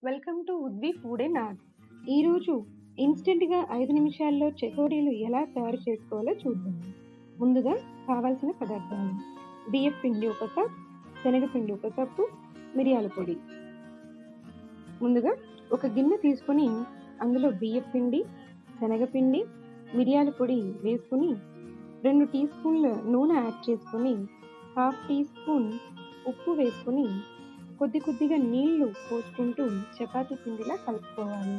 welcome to ఉద్వి food and art ఈరోజు ఇన్స్టెంట్గా ఐదు నిమిషాల్లో చెకోడీలు ఎలా తయారు చేసుకోవాలో చూద్దాం ముందుగా కావాల్సిన పదార్థాలు బియ్యం పిండి ఒక కప్ శనగపిండి ఒక కప్పు మిరియాల పొడి ముందుగా ఒక గిన్నె తీసుకొని అందులో బియ్యం పిండి శనగపిండి మిరియాల పొడి వేసుకుని రెండు టీ స్పూన్ల నూనె యాడ్ చేసుకొని హాఫ్ టీ స్పూన్ ఉప్పు వేసుకొని కొద్ది కొద్దిగా నీళ్లు పోసుకుంటూ చపాతీ పిండిలా కలుపుకోవాలి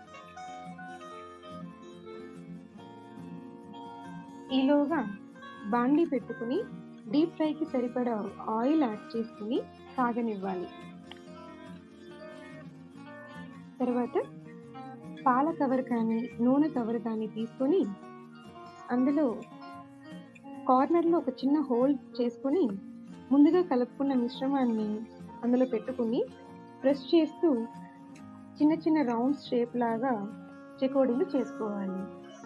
ఈలోగా బాండీ పెట్టుకుని డీప్ ఫ్రైకి సరిపడా ఆయిల్ యాడ్ చేసుకుని సాగనివ్వాలి తర్వాత పాల కవర్ కానీ నూనె కవర్ కానీ తీసుకొని అందులో కార్నర్లో ఒక చిన్న హోల్ చేసుకొని ముందుగా కలుపుకున్న మిశ్రమాన్ని అందులో పెట్టుకుని ప్రెస్ చేస్తూ చిన్న చిన్న రౌండ్ షేప్ లాగా చెకోడీలు చేసుకోవాలి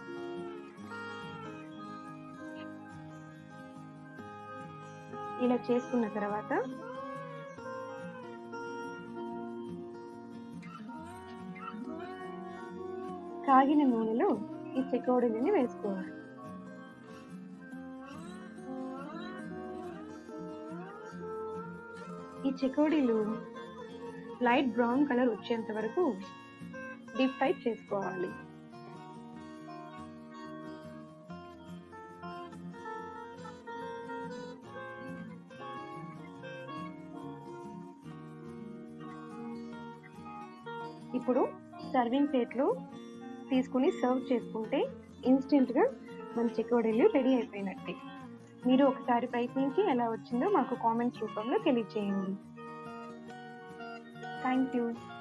ఇలా చేసుకున్న తర్వాత కాగిన నూనెలో ఈ చెకోడీలని వేసుకోవాలి ఈ చెకోడీలు లైట్ బ్రౌన్ కలర్ వచ్చేంత వరకు డీప్ ఫ్రై చేసుకోవాలి ఇప్పుడు సర్వింగ్ ప్లేట్లో తీసుకుని సర్వ్ చేసుకుంటే ఇన్స్టెంట్గా మన చెకోడీలు రెడీ అయిపోయినట్టే మీరు ఒకసారి ప్రయత్నించి ఎలా వచ్చిందో మాకు కామెంట్స్ రూపంలో తెలియచేయండి థ్యాంక్ యూ